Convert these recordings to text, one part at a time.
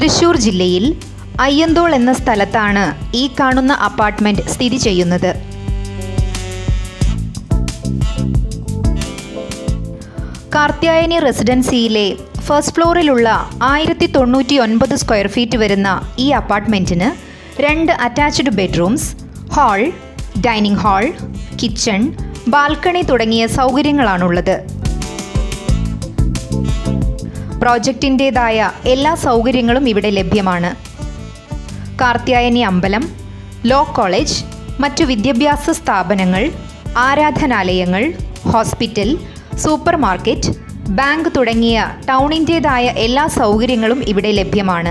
തൃശൂർ ജില്ലയിൽ അയ്യന്തോൾ എന്ന സ്ഥലത്താണ് ഈ കാണുന്ന അപ്പാർട്ട്മെന്റ് സ്ഥിതി ചെയ്യുന്നത് കാർത്യായനി റെസിഡൻസിയിലെ ഫസ്റ്റ് ഫ്ലോറിലുള്ള ആയിരത്തി തൊണ്ണൂറ്റി ഒൻപത് സ്ക്വയർ ഫീറ്റ് വരുന്ന ഈ അപ്പാർട്ട്മെൻറ്റിന് രണ്ട് attached bedrooms hall dining hall kitchen balcony തുടങ്ങിയ സൗകര്യങ്ങളാണുള്ളത് പ്രോജക്റ്റിൻ്റേതായ എല്ലാ സൗകര്യങ്ങളും ഇവിടെ ലഭ്യമാണ് കാർത്യായനി അമ്പലം ലോ കോളേജ് മറ്റു വിദ്യാഭ്യാസ സ്ഥാപനങ്ങൾ ആരാധനാലയങ്ങൾ ഹോസ്പിറ്റൽ സൂപ്പർ മാർക്കറ്റ് ബാങ്ക് തുടങ്ങിയ ടൗണിൻ്റേതായ എല്ലാ സൗകര്യങ്ങളും ഇവിടെ ലഭ്യമാണ്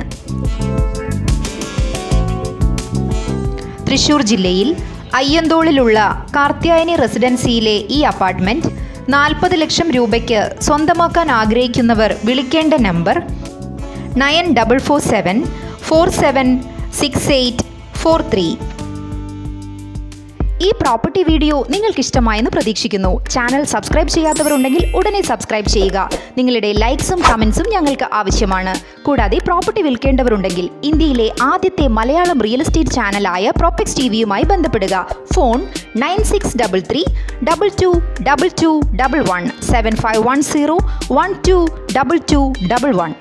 തൃശൂർ ജില്ലയിൽ അയ്യന്തോളിലുള്ള കാർത്യായനി റെസിഡൻസിയിലെ ഈ അപ്പാർട്ട്മെൻറ്റ് നാൽപ്പത് ലക്ഷം രൂപയ്ക്ക് സ്വന്തമാക്കാൻ ആഗ്രഹിക്കുന്നവർ വിളിക്കേണ്ട number nine double four seven four seven six eight four three ഈ പ്രോപ്പർട്ടി വീഡിയോ നിങ്ങൾക്ക് ഇഷ്ടമായെന്ന് പ്രതീക്ഷിക്കുന്നു ചാനൽ സബ്സ്ക്രൈബ് ചെയ്യാത്തവരുണ്ടെങ്കിൽ ഉടനെ സബ്സ്ക്രൈബ് ചെയ്യുക നിങ്ങളുടെ ലൈക്സും കമൻസും ഞങ്ങൾക്ക് ആവശ്യമാണ് കൂടാതെ പ്രോപ്പർട്ടി വിൽക്കേണ്ടവരുണ്ടെങ്കിൽ ഇന്ത്യയിലെ ആദ്യത്തെ മലയാളം റിയൽ എസ്റ്റേറ്റ് ചാനലായ പ്രോപ്പക്സ് ടി വിയുമായി ബന്ധപ്പെടുക phone nine six double three double two double two double one seven five one zero one two double two double one